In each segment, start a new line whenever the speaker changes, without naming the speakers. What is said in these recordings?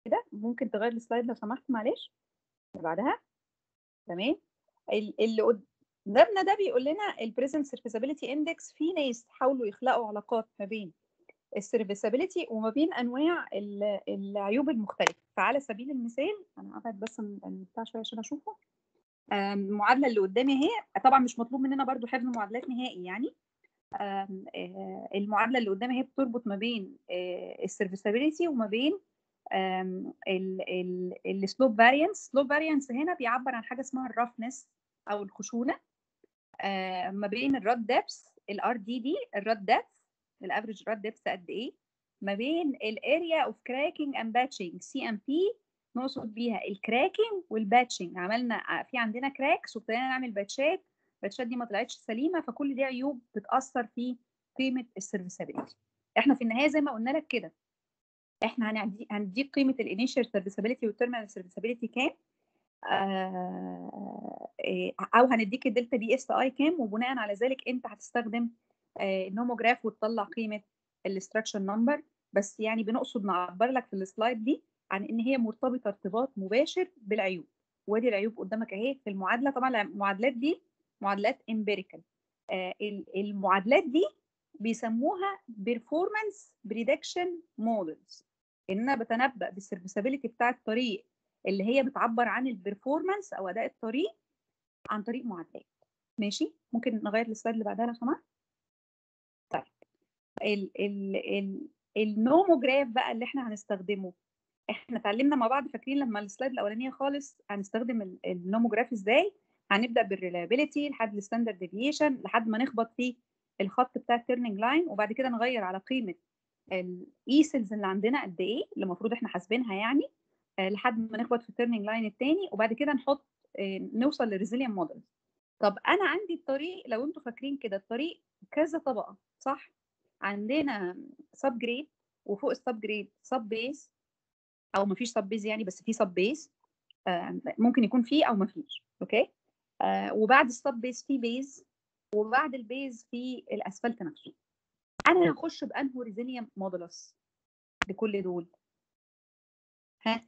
كده ممكن تغير السلايد لو سمحت معلش اللي بعدها تمام ال- اللي قدامنا ده بيقول لنا البريزنت سيرفيسابيلتي اندكس في ناس حاولوا يخلقوا علاقات ما بين السيرفيسابيلتي وما بين انواع ال- العيوب المختلفه فعلى سبيل المثال انا ابعد بس من من بتاع شويه عشان اشوفه آم، المعادله اللي قدامي اهي طبعا مش مطلوب مننا برضو حفظ معادلات نهائي يعني آم، آه، المعادله اللي قدامي هي بتربط ما بين السيرفيسابيلتي وما بين السلوب فاريانس سلوب فاريانس هنا بيعبر عن حاجه اسمها الرفنس او الخشونه آه، ما بين الراد ديبس الار دي دي الراد ديبس الافريج راد ديبس قد ايه ما بين الاريا اوف كراكنج اند باتشنج سي ام بي نقصد بيها الكراكنج والباتشنج عملنا في عندنا كراكس وابتدينا نعمل باتشات الباتشات دي ما طلعتش سليمه فكل دي عيوب بتاثر في قيمه السيرفيسابيلتي احنا في النهايه زي ما قلنا لك كده احنا هندي هنديك قيمه الانيشال سيرفيسابيلتي والتيرمينال سيرفيسابيلتي كام آه، إيه، او هنديك الدلتا بي اس اي كام وبناء على ذلك انت هتستخدم آه، النوموجراف وتطلع قيمه الاستراكشن نمبر بس يعني بنقصد نعبر لك في السلايد دي عن ان هي مرتبطه ارتباط مباشر بالعيوب وادي العيوب قدامك اهي في المعادله طبعا المعادلات دي معادلات امبيريكال المعادلات دي بيسموها performance prediction models ان انا بتنبأ بالسيرفيسابيلتي بتاع الطريق اللي هي بتعبر عن البرفورمانس او اداء الطريق عن طريق معادلات ماشي ممكن نغير السلايد اللي بعدها لو سمحت طيب ال ال ال النوموجراف بقى اللي احنا هنستخدمه احنا اتعلمنا مع بعض فاكرين لما السلايد الاولانيه خالص هنستخدم ال- النوموجراف ازاي هنبدا بالريلابيلتي لحد الستاندرد ديفيشن لحد ما نخبط في الخط بتاع التيرنينج لاين وبعد كده نغير على قيمه الاي سيلز اللي عندنا قد ايه اللي المفروض احنا حاسبينها يعني آه، لحد ما نخبط في التيرنينج لاين الثاني وبعد كده نحط آه، نوصل للريزيليان موديل طب انا عندي الطريق لو انتوا فاكرين كده الطريق كذا طبقه صح عندنا سب جريد وفوق السب جريد سب بيس او مفيش سب بيز يعني بس في سب بيس ممكن يكون فيه او مفيش اوكي آه، وبعد السب بيز في بيز وبعد البيز في الاسفلت نفسه انا هخش بانهو ريزيليان مودولس لكل دول ها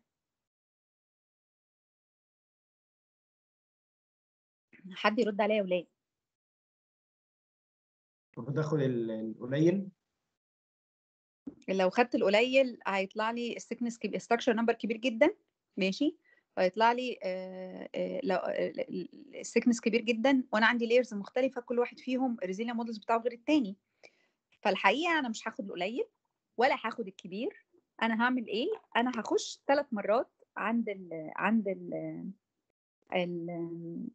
حد يرد عليا يا ولاد
المفروض اخد ال- القليل
لو خدت القليل هيطلع لي السكنس كبير ستراكشر نمبر كبير جدا ماشي هيطلع لي آه، آه، لو السكنس كبير جدا وانا عندي لايرز مختلفه كل واحد فيهم الريزيليا مودلز بتاعه غير التاني فالحقيقه انا مش هاخد القليل ولا هاخد الكبير انا هعمل ايه انا هخش ثلاث مرات عند ال عند ال ال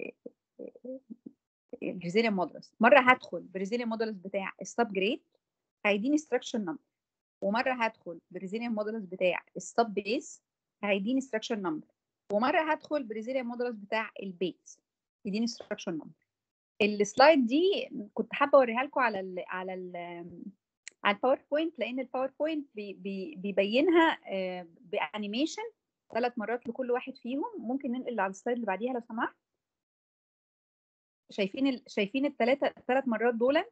الريزيليا مودلز مره هدخل بالريزيليا مودلز بتاع السب جريد هيديني ستراكشر نمبر ومره هدخل بالريزيليان مودلز بتاع السب بيس هيديني ستراكشر نمبر ومره هدخل بالريزيليان مودلز بتاع البيس يديني ستراكشر نمبر السلايد دي كنت حابه اوريها لكم على ال على ال على الباوربوينت لان الباوربوينت بي بي بيبينها آه، بانيميشن ثلاث مرات لكل واحد فيهم ممكن ننقل على السلايد اللي بعديها لو سمحت شايفين ال... شايفين الثلاثه الثلاث مرات دول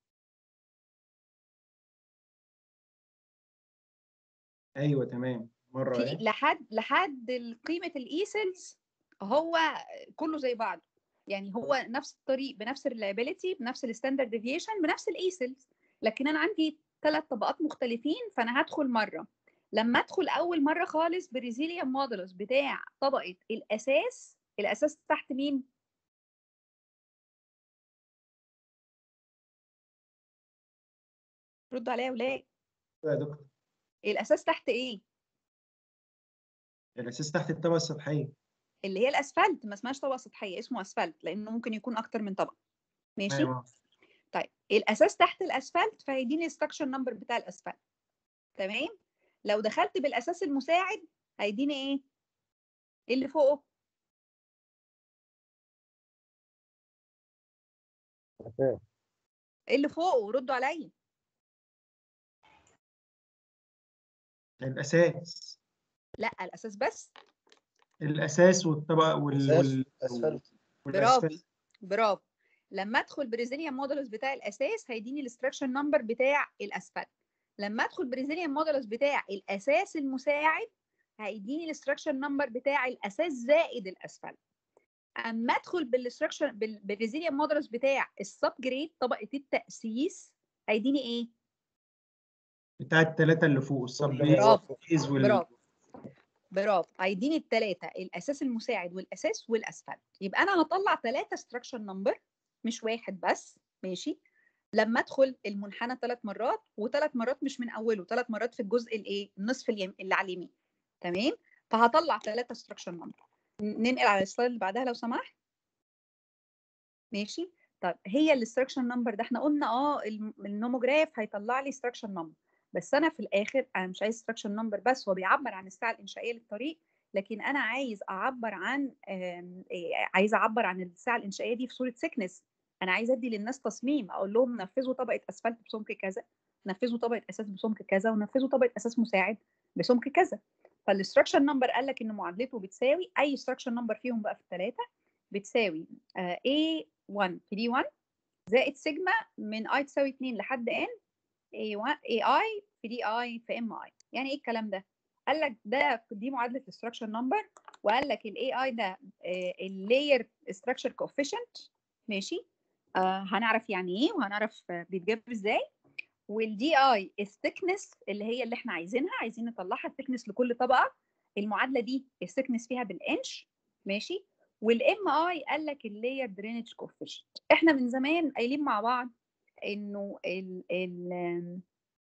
ايوه تمام مره
في
ايه
لحد لحد قيمه الايسلز هو كله زي بعضه يعني هو نفس الطريق بنفس الريلابيلتي بنفس الستاندرد ديفيشن بنفس الايسلز لكن انا عندي ثلاث طبقات مختلفين فانا هدخل مره لما ادخل اول مره خالص بريزيليان مودولس بتاع طبقه الاساس الاساس تحت مين ردوا عليا يا ولاد
يا دكتور
الاساس تحت ايه
الاساس تحت الطبقه السطحيه
اللي هي الاسفلت ما اسمهاش طبقه سطحيه اسمه اسفلت لانه ممكن يكون اكتر من طبقه ماشي
ايوه
طيب الاساس تحت الاسفلت فهيديني الستراكشر نمبر بتاع الاسفلت تمام لو دخلت بالاساس المساعد هيديني ايه إيه اللي فوقه إيه اللي فوقه ردوا عليا
الاساس
لا الاساس بس
الاساس والطبقه وال, وال...
اسفلت
برافو
والأسفل.
برافو لما ادخل بريزيليان مودولس بتاع الاساس هيديني الاستراكشر نمبر بتاع الاسفلت لما ادخل بريزيليان مودولس بتاع الاساس المساعد هيديني الاستراكشر نمبر بتاع الاساس زائد الاسفلت اما ادخل بالاستراكشر بالريزيليان مودرس بتاع السب جريد طبقه التاسيس هيديني ايه
بتاع الثلاثه اللي فوق السب
برافو
بيز وال
برافو برافو هيديني الثلاثه الاساس المساعد والاساس والاسفلت يبقى انا هطلع ثلاثه ستراكشر نمبر مش واحد بس ماشي لما ادخل المنحنى ثلاث مرات وثلاث مرات مش من اوله ثلاث مرات في الجزء الايه النصف اليم... اللي على اليمين تمام فهطلع ثلاثه ستراكشر نمبر ننقل على السلايد اللي بعدها لو سمحت ماشي طب هي الاستراكشر نمبر ده احنا قلنا اه النوموجراف هيطلع لي استراكشر نمبر بس انا في الاخر انا مش عايز ستراكشر نمبر بس هو بيعبر عن الساعه الانشائيه للطريق لكن انا عايز اعبر عن عايز اعبر عن الساعه الانشائيه دي في صوره سيكنس انا عايز ادي للناس تصميم اقول لهم نفذوا طبقه اسفلت بسمك كذا نفذوا طبقه اساس بسمك كذا ونفذوا طبقه اساس مساعد بسمك كذا فالاستراكشر نمبر قال لك ان معادلته بتساوي اي استراكشر نمبر فيهم بقى في الثلاثه بتساوي uh, A1 في دي 1 زائد سيجما من I تساوي 2 لحد N A1 AI في دي I في ام اي يعني ايه الكلام ده قال لك ده دي معادله الاستراكشر نمبر وقال لك الاي اي ده اللاير ستراكشر كوفيشنت ماشي آه هنعرف يعني ايه وهنعرف بيتجاب ازاي والدي اي الثيكنس اللي هي اللي احنا عايزينها عايزين نطلعها الثيكنس لكل طبقه المعادله دي الثيكنس فيها بالانش ماشي والام اي قال لك اللاير درينج كوفيشنت احنا من زمان قايلين مع بعض انه ال ال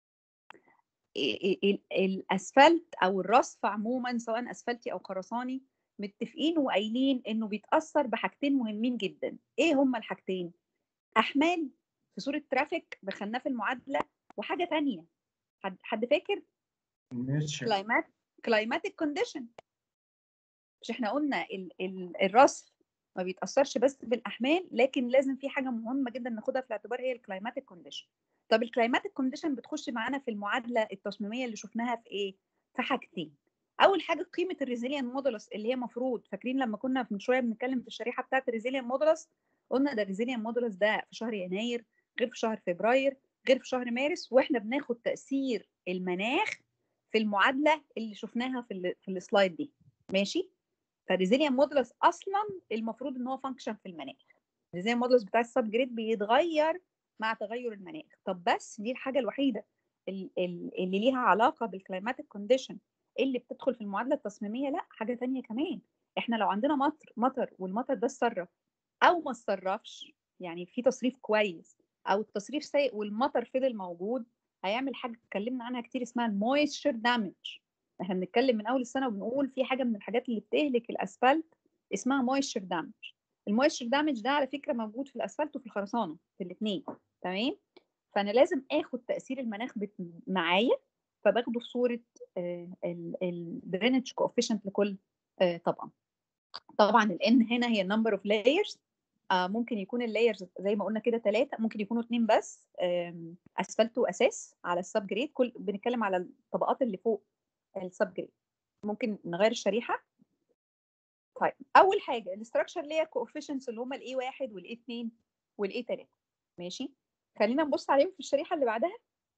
الاسفلت او الرصف عموما سواء اسفلتي او خرساني متفقين وقايلين انه بيتاثر بحاجتين مهمين جدا ايه هما الحاجتين احمال في صوره ترافيك دخلناه في المعادله وحاجه تانية حد حد فاكر كلايمات كلايماتيك كونديشن مش احنا قلنا ال ال الرصف ما بيتاثرش بس بالاحمال لكن لازم في حاجه مهمه جدا ناخدها في الاعتبار هي الكلايماتيك كونديشن طب الكلايماتيك كونديشن بتخش معانا في المعادله التصميميه اللي شفناها في ايه في حاجتين اول حاجه قيمه الريزيليان مودولس اللي هي مفروض فاكرين لما كنا من شويه بنتكلم في الشريحه بتاعه الريزيليان مودولس قلنا ده الريزيليان مودولس ده في شهر يناير غير في شهر فبراير غير في شهر مارس واحنا بناخد تاثير المناخ في المعادله اللي شفناها في ال في السلايد دي ماشي فالريزيليان مودولس اصلا المفروض ان هو فانكشن في المناخ الريزيليان مودولس بتاع السب جريد بيتغير مع تغير المناخ طب بس دي الحاجه الوحيده اللي ليها علاقه بالكلايماتيك كونديشن اللي بتدخل في المعادله التصميميه لا حاجه تانية كمان احنا لو عندنا مطر مطر والمطر ده اتصرف او ما اتصرفش يعني في تصريف كويس او التصريف سيء والمطر فضل موجود هيعمل حاجه اتكلمنا عنها كتير اسمها المويستشر دامج احنا بنتكلم من اول السنه وبنقول في حاجه من الحاجات اللي بتهلك الاسفلت اسمها مويستشر دامج المويستشر دامج ده على فكره موجود في الاسفلت وفي الخرسانه في الاثنين تمام فانا لازم اخد تاثير المناخ معايا فباخده في صوره الدرينج كوفيشنت لكل طبقه طبعا الان هنا هي النمبر اوف لايرز ممكن يكون اللايرز زي ما قلنا كده ثلاثه ممكن يكونوا اثنين بس اسفلت واساس على السب جريد كل بنتكلم على الطبقات اللي فوق السب جريد ممكن نغير الشريحه طيب اول حاجه الاستراكشر لاير كوفيشنتس اللي هم الاي واحد والاي 2 والاي 3 ماشي خلينا نبص عليهم في الشريحه اللي بعدها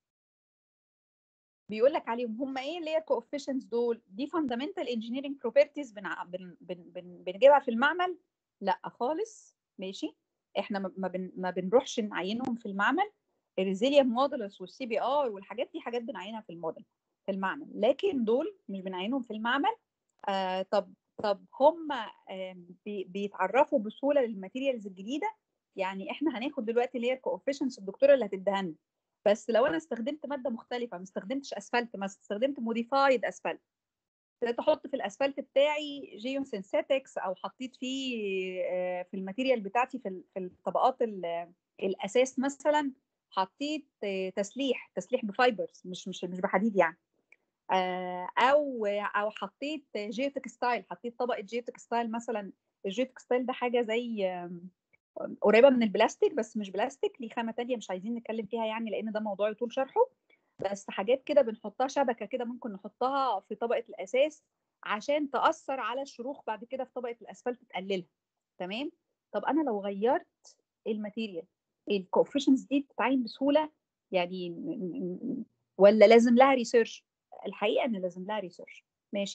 بيقول لك عليهم هم ايه اللي هي الكوفيشنتس دول دي فاندامنتال انجينيرنج بروبرتيز بن بن بن بنجيبها في المعمل لا خالص ماشي احنا ما, بن ما بنروحش نعينهم في المعمل الريزيليان مودلس والسي بي ار والحاجات دي حاجات بنعينها في الموديل في المعمل لكن دول مش بنعينهم في المعمل آه طب طب هم آه بي بيتعرفوا بسهوله للماتيريالز الجديده يعني احنا هناخد دلوقتي اللي هي الكوفيشنتس الدكتوره اللي هتديها لنا بس لو انا استخدمت ماده مختلفه ما استخدمتش اسفلت ما استخدمت موديفايد اسفلت تحط في الاسفلت بتاعي جيون سينثيتكس او حطيت فيه في الماتيريال بتاعتي في في الطبقات الاساس مثلا حطيت تسليح تسليح بفايبرز مش مش مش بحديد يعني او او حطيت جيو تكستايل حطيت طبقه جيو تكستايل مثلا الجيو تكستايل ده حاجه زي قريبه من البلاستيك بس مش بلاستيك ليه خامه تانية مش عايزين نتكلم فيها يعني لان ده موضوع يطول شرحه بس حاجات كده بنحطها شبكه كده ممكن نحطها في طبقه الاساس عشان تاثر على الشروخ بعد كده في طبقه الاسفلت تقللها تمام طب انا لو غيرت الماتيريال الكوفيشنز دي بتتعين بسهوله يعني ولا لازم لها ريسيرش الحقيقه ان لازم لها ريسيرش ماشي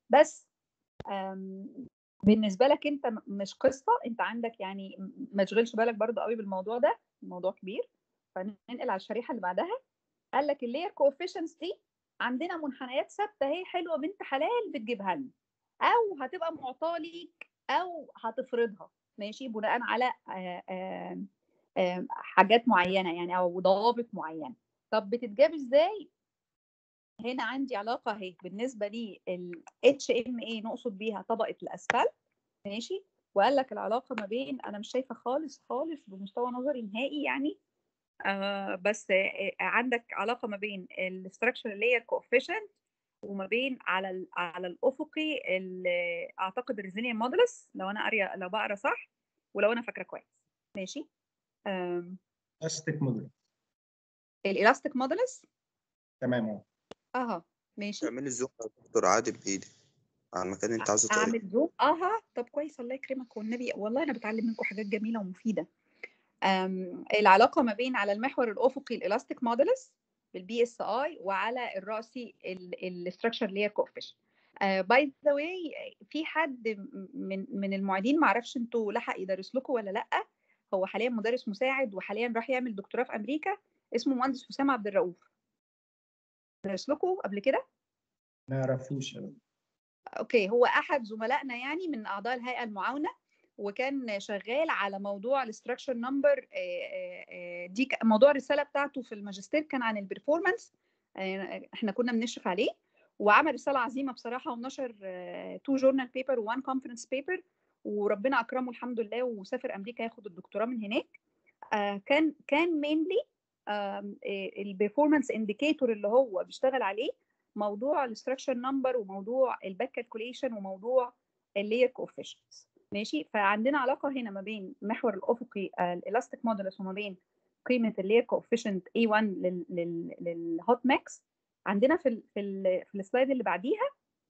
بس آم، بالنسبه لك انت م- مش قصه انت عندك يعني م- ما تشغلش بالك برضو قوي بالموضوع ده الموضوع كبير فننقل على الشريحه اللي بعدها قال لك اللير كوفيشنز دي عندنا منحنيات ثابته اهي حلوه بنت حلال بتجيبها لنا او هتبقى معطاه ليك او هتفرضها ماشي بناء على آه، آه، آه، حاجات معينه يعني او ضوابط معينه طب بتتجاب ازاي هنا عندي علاقه اهي بالنسبه لي ال HMA نقصد بيها طبقه الاسفلت ماشي وقال لك العلاقه ما بين انا مش شايفه خالص خالص بمستوى نظري نهائي يعني آه بس آه عندك علاقه ما بين الستراكشر لاير كوفيشنت وما بين على ال- على الافقي ال- اعتقد الريزيليان مودلس لو انا قاريه لو بقرا صح ولو انا فاكره كويس ماشي آم،
استك موديل
الالاستيك مودلس
تمام اهو
اها ماشي
اعملي زوم يا دكتور عادي بايدي على المكان اللي انت عاوزه تقري
اعمل زوم اها طب كويس الله يكرمك والنبي والله انا بتعلم منكم حاجات جميله ومفيده أم، العلاقه ما بين على المحور الافقي الالاستيك مودلس بالبي اس اي وعلى الراسي الاستراكشر لير كوفيشن باي ذا واي في حد م- من من المعيدين ما اعرفش انتوا لحق يدرس لكم ولا لا هو حاليا مدرس مساعد وحاليا راح يعمل دكتوراه في امريكا اسمه مهندس حسام عبد الرؤوف درس لكم قبل كده
ما يعرفوش أوي.
اوكي هو احد زملائنا يعني من اعضاء الهيئه المعاونه وكان شغال على موضوع الاستراكشر نمبر دي ك- موضوع الرساله بتاعته في الماجستير كان عن البرفورمانس احنا كنا بنشرف عليه وعمل رساله عظيمه بصراحه ونشر تو جورنال بيبر وان كونفرنس بيبر وربنا اكرمه الحمد لله وسافر امريكا ياخد الدكتوراه من هناك آه، كان كان مينلي البرفورمانس انديكيتور اللي هو بيشتغل عليه موضوع الاستراكشر نمبر وموضوع الباك كالكوليشن وموضوع اللير كوفيشنتس ماشي فعندنا علاقه هنا ما بين المحور الافقي الالاستيك مودولس وما بين قيمه اللير كوفيشنت A1 للهوت ماكس عندنا في ال في ال في السلايد اللي بعديها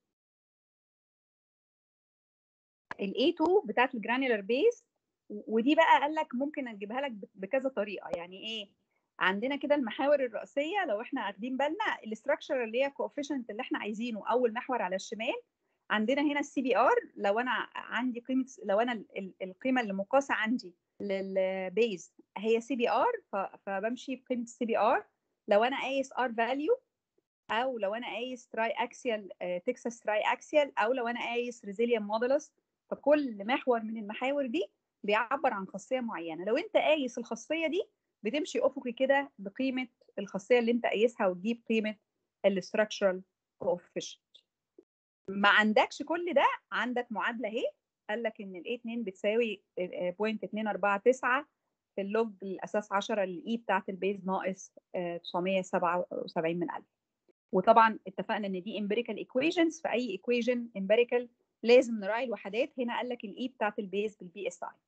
ال A2 بتاعت الجرانيولار بيس ودي بقى قال لك ممكن اجيبها لك بكذا طريقه يعني ايه عندنا كده المحاور الرئيسيه لو احنا واخدين بالنا الاستراكشر اللي هي كوفيشنت اللي احنا عايزينه اول محور على الشمال عندنا هنا السي بي ار لو انا عندي قيمه لو انا ال- ال- القيمه اللي مقاسه عندي للبيز هي سي بي ار فبمشي بقيمه السي بي ار لو انا قايس ار فاليو او لو انا قايس تراي اكسيال تكساس تراي اكسيال او لو انا قايس ريزيليان مودولس فكل محور من المحاور دي بيعبر عن خاصيه معينه لو انت قايس الخاصيه دي بتمشي افقي كده بقيمه الخاصيه اللي انت قايسها وتجيب قيمه الاستراكشرال كوفيشنت ما عندكش كل ده عندك معادله اهي قال لك ان الاي 2 بتساوي 0.249 في اللوج الاساس 10 الاي بتاعت البيز ناقص آه، 977 من 1000 وطبعا اتفقنا ان دي امبيريكال ايكويشنز في اي ايكويشن امبيريكال لازم نراعي الوحدات هنا قال لك الاي بتاعت البيز بالبي اس اي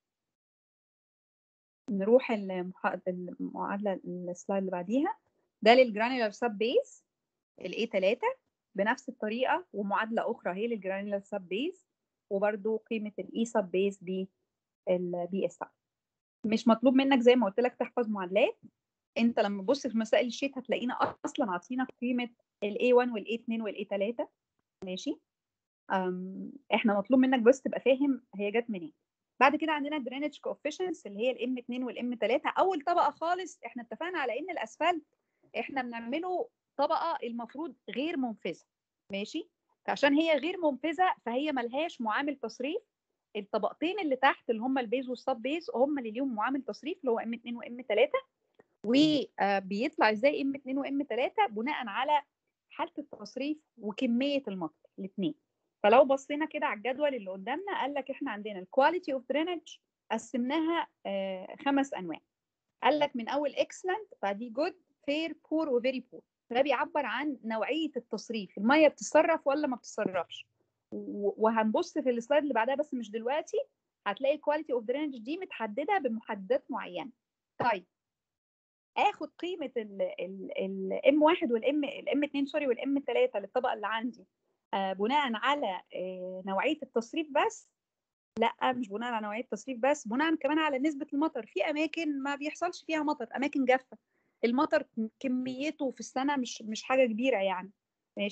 نروح المح- المعادله السلايد اللي بعديها ده للجرانيولار سب بيز الاي 3 بنفس الطريقه ومعادله اخرى هي للجرانيولار سب بيز وبرده قيمه الاي سب بيز بالبي اس اي مش مطلوب منك زي ما قلت لك تحفظ معادلات انت لما تبص في مسائل الشيت هتلاقينا اصلا عاطينك قيمه الاي 1 والاي 2 والاي 3 ماشي أم، احنا مطلوب منك بس تبقى فاهم هي جت منين بعد كده عندنا درينج كوفيشنس اللي هي الام 2 والام 3 اول طبقه خالص احنا اتفقنا على ان الاسفلت احنا بنعمله طبقه المفروض غير منفذه ماشي فعشان هي غير منفذه فهي ملهاش معامل تصريف الطبقتين اللي تحت اللي هم البيز والسب بيز هم اللي ليهم معامل تصريف اللي هو ام 2 وام 3 وبيطلع ازاي ام 2 وام 3 بناء على حاله التصريف وكميه المطر الاثنين فلو بصينا كده على الجدول اللي قدامنا قال لك احنا عندنا الكواليتي اوف درينج قسمناها آه، خمس انواع قال لك من اول اكسلنت بعديه جود فير بور وفيري بور ده بيعبر عن نوعيه التصريف الميه بتتصرف ولا ما بتتصرفش و- وهنبص في السلايد اللي بعدها بس مش دلوقتي هتلاقي الكواليتي اوف درينج دي متحدده بمحددات معينه طيب اخد قيمه الام 1 والام الام 2 سوري والام 3 للطبقه اللي عندي آه، بناء على آه، نوعيه التصريف بس لا مش بناء على نوعيه التصريف بس بناء كمان على نسبه المطر في اماكن ما بيحصلش فيها مطر اماكن جافه المطر كميته في السنه مش مش حاجه كبيره يعني ماشي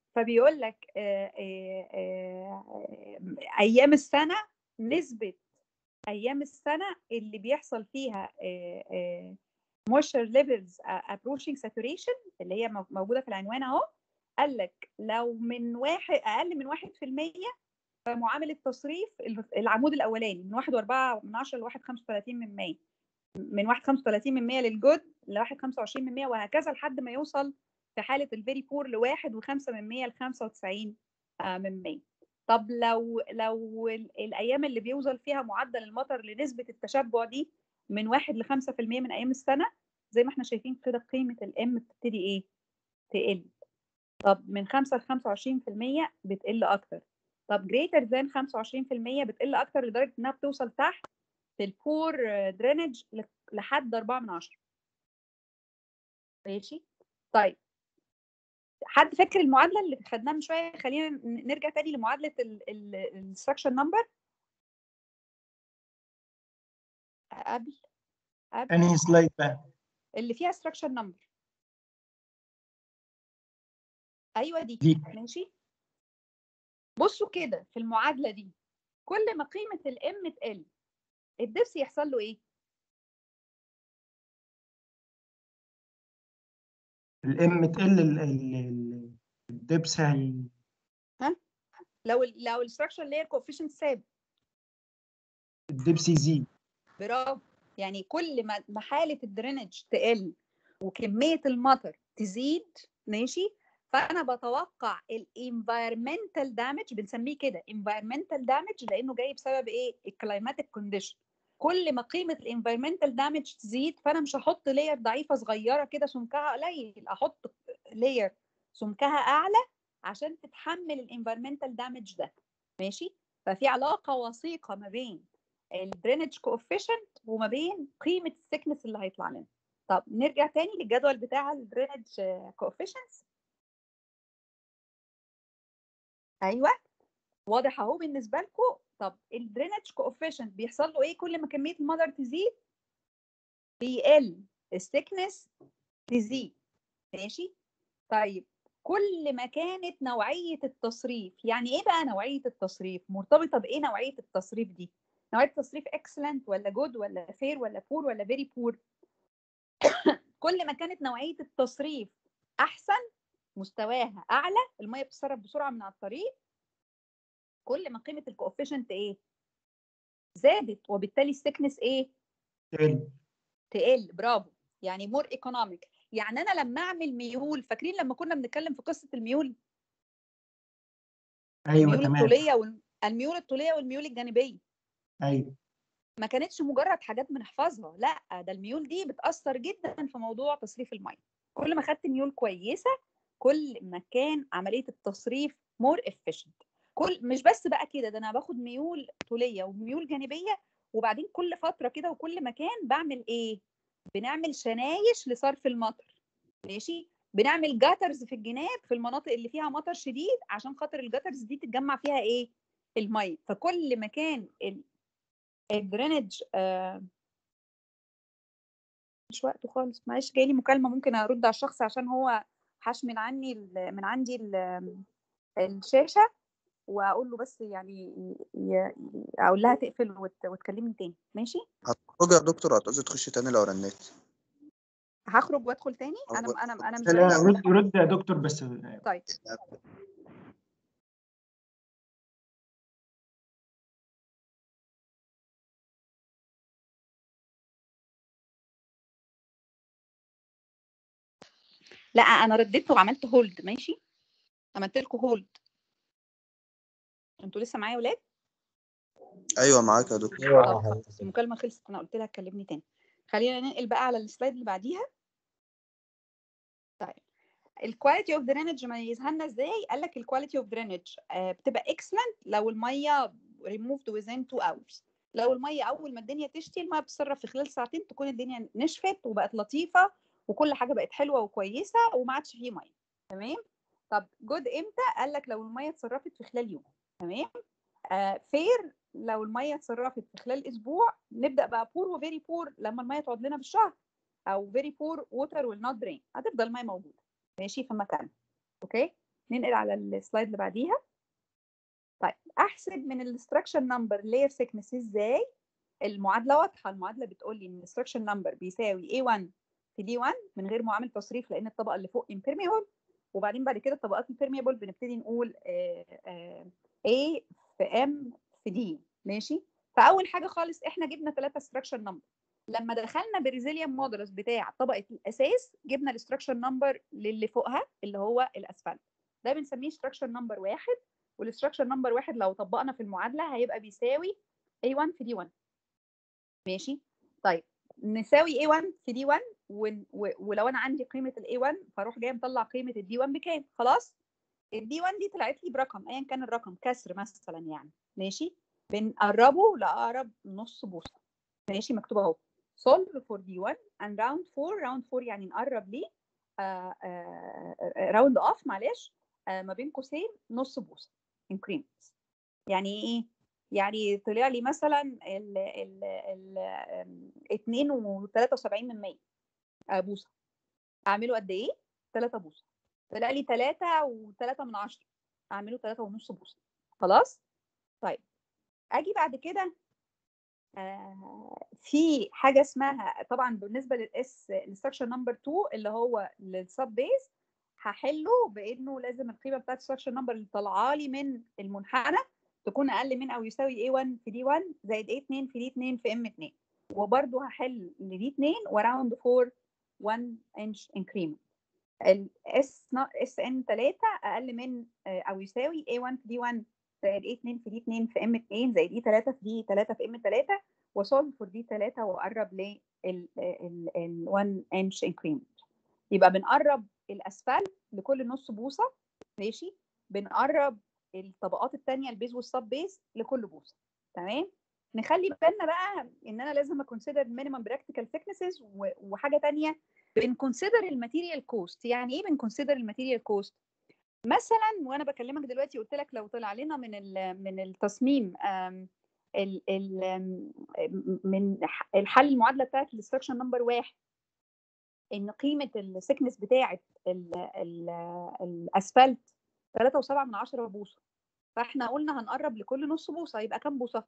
فبيقول لك آه، آه، آه، ايام السنه نسبه ايام السنه اللي بيحصل فيها مويستشر ليفلز ابروشنج ساتوريشن اللي هي مو- موجوده في العنوان اهو قال لك لو من واحد اقل من 1% فمعامل التصريف العمود الاولاني من 1.4 من 10 ل 1.35 من 100 من 1.35 من 100 للجود ل 1.25 من 100 وهكذا لحد ما يوصل في حاله الفيري بور ل 1.5 من 100 ل 95 آه، من 100 طب لو لو ال- الايام اللي بيوصل فيها معدل المطر لنسبه التشبع دي من 1 ل 5% من ايام السنه زي ما احنا شايفين كده قيمه الام بتبتدي ايه تقل طب من 5 ل 25% بتقل اكتر طب greater than 25% بتقل اكتر لدرجه انها بتوصل تحت في البور درينج لحد 4 من 10 ماشي طيب حد فاكر المعادله اللي خدناها من شويه خلينا ن- نرجع تاني لمعادله الستراكشر نمبر قبل قبل
انهي سلايد بقى
اللي فيها structure number ايوه دي
دي
ماشي بصوا كده في المعادله دي كل ما قيمه الام تقل الدبس يحصل له ايه
الام تقل ال- ال- ال- الدبس هي
لو ال لو الستراكشر layer coefficient ثابت
الدبس يزيد
برافو يعني كل ما ما حاله الدرينج تقل وكميه المطر تزيد ماشي فانا بتوقع الانفايرمنتال دامج بنسميه كده انفايرمنتال دامج لانه جاي بسبب ايه الكلايماتيك كونديشن كل ما قيمه الانفايرمنتال دامج تزيد فانا مش هحط لاير ضعيفه صغيره كده سمكها قليل احط لاير سمكها اعلى عشان تتحمل الانفايرمنتال دامج ده ماشي ففي علاقه وثيقه ما بين الدرينج كوفيشنت وما بين قيمه السكنس اللي هيطلع لنا طب نرجع تاني للجدول بتاع الدرينج كوفيشنتس ايوه واضح اهو بالنسبه لكم طب الدرينج كوفيشنت بيحصل له ايه كل ما كميه المطر تزيد بيقل السكنس تزيد ماشي طيب كل ما كانت نوعيه التصريف يعني ايه بقى نوعيه التصريف مرتبطه بايه نوعيه التصريف دي نوعيه التصريف اكسلنت ولا جود ولا فير ولا بور ولا فيري بور كل ما كانت نوعيه التصريف احسن مستواها اعلى الميه بتتصرف بسرعه من على الطريق كل ما قيمه الكوفيشنت ايه زادت وبالتالي السكنس ايه
تقل
تقل برافو يعني مور ايكونوميك يعني انا لما اعمل ميول فاكرين لما كنا بنتكلم في قصه الميول
ايوه
الميول
تمام
الطوليه وال... الميول الطوليه والميول الجانبيه
ايوه
ما كانتش مجرد حاجات بنحفظها لا ده الميول دي بتأثر جدا في موضوع تصريف المية كل ما خدت ميول كويسة كل ما كان عملية التصريف مور efficient كل مش بس بقى كده ده انا باخد ميول طولية وميول جانبية وبعدين كل فترة كده وكل مكان بعمل ايه بنعمل شنايش لصرف المطر ماشي بنعمل جاترز في الجناب في المناطق اللي فيها مطر شديد عشان خاطر الجاترز دي تتجمع فيها ايه المية فكل ما كان ال- الدرينج آه، مش وقته خالص معلش جايلي مكالمة ممكن أرد على الشخص عشان هو حاش من عني ال- من عندي ال- الشاشة وأقول له بس يعني ي- ي- أقول لها تقفل وت- وتكلمني تاني ماشي
هتخرج يا دكتور هتعوزي تخشي تاني لو رنيت
هخرج وأدخل تاني
هو-
أنا أنا أنا مش
لا
زي
رد رد يا دكتور بس
طيب لا أنا رديت وعملت هولد ماشي عملت لكم هولد انتوا لسه معايا ولاد
ايوه معاك يا دكتور
طب خلاص المكالمة خلصت أنا قلت لها تكلمني تاني خلينا ننقل بقى على السلايد اللي بعديها طيب الكواليتي اوف درينج ميزها لنا ازاي؟ قال لك الكواليتي اوف درينج بتبقى اكسلنت لو الميه ريموفد within 2 hours لو الميه اول ما الدنيا تشتي الميه بتتصرف في خلال ساعتين تكون الدنيا نشفت وبقت لطيفه وكل حاجه بقت حلوه وكويسه وما عادش فيه ميه تمام؟ طب جود امتى؟ قال لك لو الميه اتصرفت في خلال يوم تمام؟ آه فير لو الميه اتصرفت في خلال اسبوع نبدا بقى بور وفيري بور لما الميه تقعد لنا بالشهر او فيري بور ووتر ويل نوت درين هتفضل الميه موجوده ماشي في مكانها اوكي ننقل على السلايد اللي بعديها طيب احسب من الاستراكشر نمبر لاير سيكنس ازاي المعادله واضحه المعادله بتقول لي ان الاستراكشر نمبر بيساوي A1 في D1 من غير معامل تصريف لان الطبقه اللي فوق impermeable وبعدين بعد كده الطبقات البيرميبل بنبتدي نقول آه، آه، A في M في D ماشي فاول حاجه خالص احنا جبنا ثلاثه ستراكشر نمبر لما دخلنا بالريزيليوم مودولس بتاع طبقه الاساس جبنا الاستراكشر نمبر للي فوقها اللي هو الاسفلت ده بنسميه ستراكشر نمبر واحد والاستراكشر نمبر واحد لو طبقنا في المعادله هيبقى بيساوي A1 في D1 ماشي طيب نساوي A1 في D1 ون- و- ولو انا عندي قيمه ال A1 فاروح جايه مطلع قيمه ال D1 بكام خلاص ال D1 دي طلعت لي برقم ايا كان الرقم كسر مثلا يعني ماشي بنقربه لاقرب نص بوصه ماشي مكتوب اهو solve for D1 and round 4 round 4 يعني نقرب ليه راوند اوف معلش آه، ما بين قوسين نص بوصه increments يعني ايه يعني طلع لي مثلا ال ال ال آم، 2 و73 من 100 آه، بوصه اعمله قد ايه 3 بوصه طلع لي 3 و3 من 10 اعمله 3 ونص بوصه خلاص طيب اجي بعد كده آه، في حاجه اسمها طبعا بالنسبه للاس الستراكشر نمبر 2 اللي هو للسب بيز هحله بانه لازم القيمه بتاعت الستراكشر نمبر اللي طالعه لي من المنحنى تكون اقل من او يساوي A1 في D1 زائد A2 في D2 في M2 وبرده هحل ل D2 وراوند 4 1 انش increment الاس اس ان 3 اقل من آه، او يساوي A1 في D1 زائد A2 في D2 في M2 زائد E3 في D3 في M3 وsolve for D3 واقرب لل ال ال 1 انش increment يبقى بنقرب الاسفلت لكل نص بوصه ماشي بنقرب الطبقات الثانيه البيز والسب بيز لكل بوصه تمام نخلي بالنا بقى ان انا لازم اكونسيدر مينيمم براكتيكال ثيكنسز وحاجه ثانيه بنكونسيدر الماتيريال كوست يعني ايه بنكونسيدر الماتيريال كوست مثلا وانا بكلمك دلوقتي قلت لك لو طلع لنا من ال- من التصميم آم، ال ال آم، من ح- الحل المعادله بتاعت الاستراكشن نمبر واحد ان قيمه السكنس بتاعه ال- ال- الاسفلت 3.7 من 10 بوصه فاحنا قلنا هنقرب لكل نص بوصه يبقى كام بوصه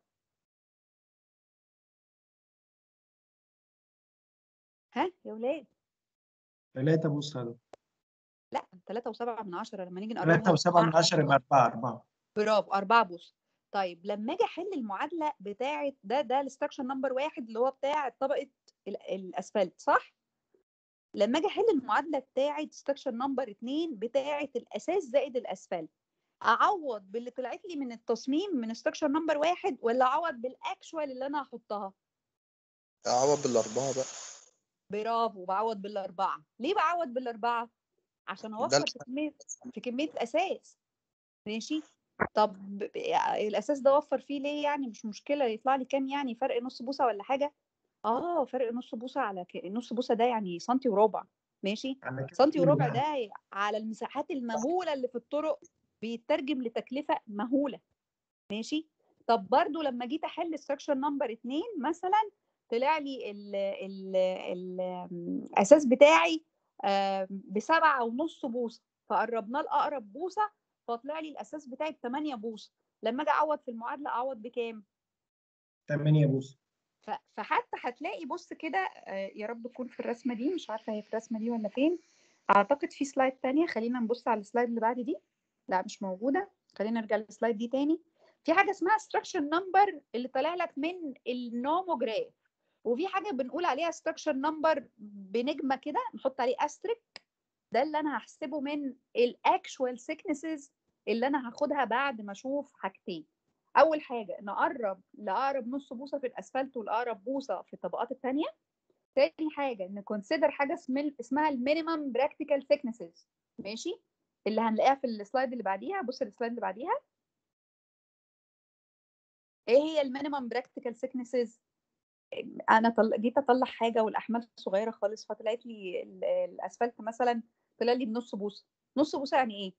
ها يا ولاد
ثلاثة بص هذا
لا 3.7 من 10 لما نيجي نقرب
ثلاثة وسبعة من عشرة يبقى أربعة أربعة
برافو أربعة بوصة طيب لما أجي أحل المعادلة بتاعة ده ده الستراكشر نمبر واحد اللي هو بتاع طبقة ال- الأسفلت صح؟ لما أجي أحل المعادلة بتاعة ستراكشر نمبر اتنين بتاعة الأساس زائد الأسفلت أعوض باللي طلعت لي من التصميم من ستراكشر نمبر واحد ولا أعوض بالأكشوال اللي أنا هحطها؟
أعوض بالأربعة بقى
برافو بعوض بالأربعة ليه بعوض بالأربعة؟ عشان
ده
أوفر في كمية في كمية الأساس ماشي طب ب- الاساس ده وفر فيه ليه يعني مش مشكله يطلع لي كام يعني فرق نص بوصه ولا حاجه اه فرق نص بوصه على ك... نص بوصه ده يعني سنتي وربع ماشي
على كده
سنتي
كيلو
وربع
واحد.
ده على المساحات المهوله اللي في الطرق بيترجم لتكلفه مهوله ماشي طب برضو لما جيت احل ستراكشر نمبر اتنين مثلا طلع لي ال ال ال الاساس بتاعي آه، بسبعة ونص بوصه فقربناه لاقرب بوصه فطلع لي الاساس بتاعي ب 8 بوصه لما اجي اعوض في المعادله اعوض بكام
ثمانية بص
ف- فحتى هتلاقي بص كده آه، يا رب تكون في الرسمه دي مش عارفه هي في الرسمه دي ولا فين اعتقد في سلايد تانية خلينا نبص على السلايد اللي بعد دي لا مش موجوده خلينا نرجع للسلايد دي تاني في حاجه اسمها structure number اللي طالع لك من النوموجراف وفي حاجه بنقول عليها structure number بنجمه كده نحط عليه استريك ده اللي انا هحسبه من الاكشوال thicknesses اللي انا هاخدها بعد ما اشوف حاجتين اول حاجه نقرب لاقرب نص بوصه في الاسفلت والاقرب بوصه في الطبقات الثانيه تاني حاجه نكونسيدر حاجه اسم- اسمها المينيمم براكتيكال thicknesses ماشي اللي هنلاقيها في السلايد اللي بعديها بص السلايد اللي بعديها ايه هي المينيمم براكتيكال thicknesses انا طل... جيت اطلع حاجه والاحمال صغيره خالص فطلعت لي ال- الاسفلت مثلا طلع لي بنص بوصه نص بوصه يعني ايه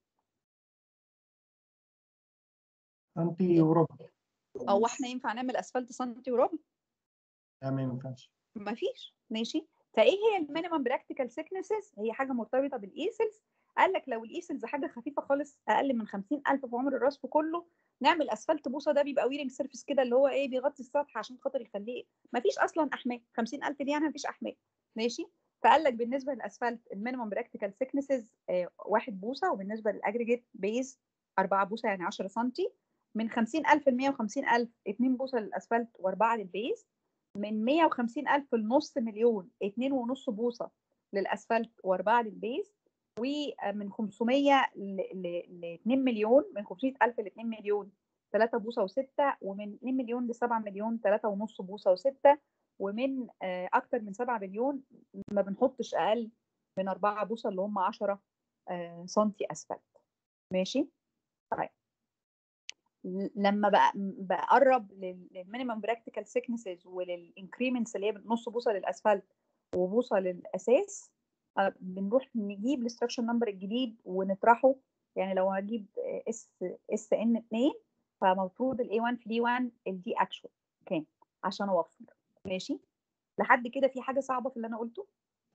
سنتي وربع
او احنا ينفع نعمل اسفلت سنتي وربع
لا ما ينفعش
ما فيش ماشي فايه هي المينيمم براكتيكال سيكنسز هي حاجه مرتبطه بالايسلز قال لك لو الايسلز حاجه خفيفه خالص اقل من 50000 في عمر الرصف كله نعمل اسفلت بوصه ده بيبقى ويرنج سيرفيس كده اللي هو ايه بيغطي السطح عشان خاطر يخليه مفيش اصلا احماء 50000 دي يعني مفيش احماء ماشي فقال لك بالنسبه للاسفلت المينيمم براكتيكال سيكنسز واحد بوصه وبالنسبه للاجريجيت بيز 4 بوصه يعني 10 سم من 50000 ل 150000 2 بوصه للاسفلت واربعه للبيز من 150000 لنص مليون 2.5 بوصه للاسفلت واربعه للبيز ومن 500 ل 2 مليون من 500000 ل 2 مليون 3 بوصه و6 ومن 2 مليون ل 7 مليون 3.5 بوصه و6 ومن آه، اكتر من 7 مليون ما بنحطش اقل من 4 بوصه اللي هم 10 آه، سنتي اسفلت ماشي طيب ل- لما بقى بقرب للمينيمم براكتيكال سيكنسز وللانكريمنتس اللي هي نص بوصه للاسفلت وبوصه للاساس آه، بنروح نجيب الاستراكشر نمبر الجديد ونطرحه يعني لو هجيب اس اس ان 2 فمفروض الاي 1 في دي 1 الدي اكشوال كام عشان اوفر ماشي لحد كده في حاجه صعبه في اللي انا قلته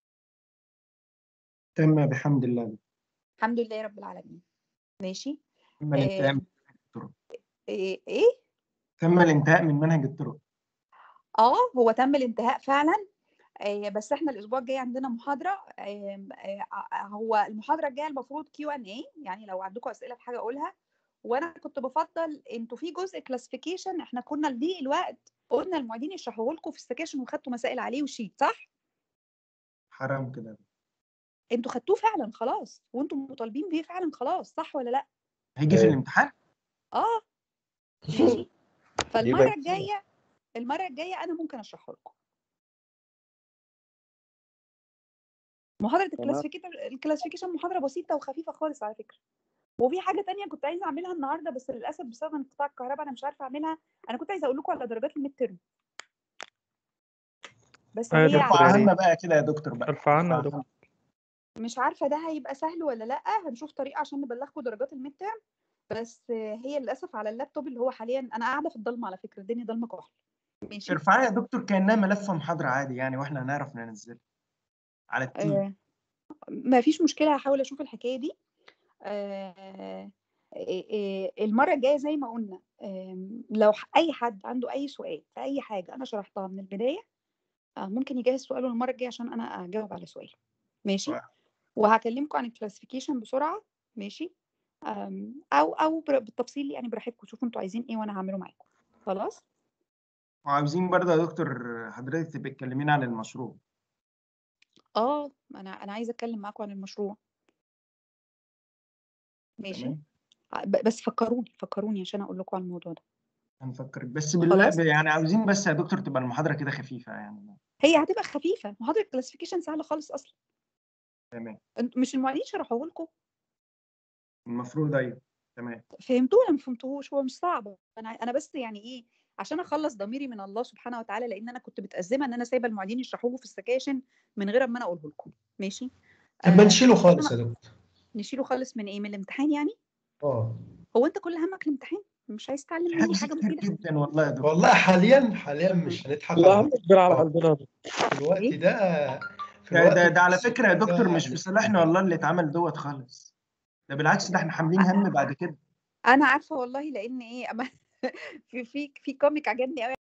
تم بحمد الله
الحمد لله رب العالمين ماشي
تم الانتهاء من
ايه ايه
تم الانتهاء من منهج الطرق
اه هو تم الانتهاء فعلا آه، بس احنا الاسبوع الجاي عندنا محاضره آم، آه، آه، هو المحاضره الجايه المفروض كيو ان اي يعني لو عندكم اسئله في حاجه اقولها وانا كنت بفضل انتوا في جزء كلاسيفيكيشن احنا كنا لضيق الوقت قلنا المعيدين يشرحوه لكم في السكاشن وخدتوا مسائل عليه وشيت صح
حرام كده
انتوا خدتوه فعلا خلاص وانتوا مطالبين بيه فعلا خلاص صح ولا لا
هيجي في
أيوة.
الامتحان
اه ماشي فالمره
بقى-
الجايه المره الجايه انا ممكن اشرحه لكم محاضره الكلاسيفيكيشن الكلاسيفيكيشن محاضره بسيطه وخفيفه خالص على فكره وفي حاجه تانية كنت عايزه اعملها النهارده بس للاسف بسبب انقطاع الكهرباء انا مش عارفه اعملها انا كنت عايزه اقول لكم على درجات الميد ترم بس
آه،
هي
دكتور
ارفع
يعني-
عنا بقى كده يا دكتور بقى
ارفع عنا يا
ارفع
دكتور
مش عارفه ده هيبقى سهل ولا لا هنشوف طريقه عشان نبلغكم درجات الميد ترم بس هي للاسف على اللابتوب اللي هو حاليا انا قاعده في الضلمه على فكره الدنيا ضلمه كحل ماشي
ارفعها يا دكتور كانها ملف محاضره عادي يعني واحنا هنعرف ننزلها على التيم
آه ما فيش مشكله هحاول اشوف الحكايه دي آه آه، آه، المره الجايه زي ما قلنا آم، لو ح- اي حد عنده اي سؤال في اي حاجه انا شرحتها من البدايه آه، ممكن يجهز سؤاله المره الجايه عشان انا اجاوب على سؤاله ماشي
واو.
وهكلمكم عن الكلاسيفيكيشن بسرعه ماشي آم، او او بر- بالتفصيل يعني براحتكم شوفوا انتوا عايزين ايه وانا هعمله معاكم خلاص
وعاوزين برضه يا دكتور حضرتك تبقى تكلمينا عن المشروع
اه انا انا عايزه اتكلم معاكم عن المشروع ماشي
تمام
ع- ب- بس فكروني فكروني عشان اقول لكم على الموضوع ده
هنفكر بس بالله
خلاص.
يعني عاوزين بس يا دكتور تبقى المحاضره كده خفيفه يعني
هي هتبقى خفيفه محاضره الكلاسيفيكيشن سهله خالص اصلا
تمام
انتوا مش المعيدين شرحوه لكم
المفروض ايوه تمام
فهمتوه ولا ما فهمتوهوش هو مش صعب انا انا بس يعني ايه عشان اخلص ضميري من الله سبحانه وتعالى لان انا كنت متأزمه ان انا سايبه المعيدين يشرحوه في السكاشن من غير ما انا اقوله لكم ماشي
طب ما
آه،
نشيله خالص يا دكتور
نشيله خالص من ايه من الامتحان يعني
اه
هو انت كل همك الامتحان مش عايز تتعلم مني
حفظ
حاجه
كتير
مفيده
جدا والله يا دكتور
والله حاليا حاليا مش هنضحك
لا
على
عم كبير على قلبنا
في الوقت
إيه؟
ده في
ده,
الوقت
ده, ده على فكره يا
ده
دكتور مش
يعني-
في صالحنا والله اللي اتعمل دوت خالص ده بالعكس ده احنا حاملين هم بعد كده
انا عارفه والله لان ايه أما في في في كوميك عجبني قوي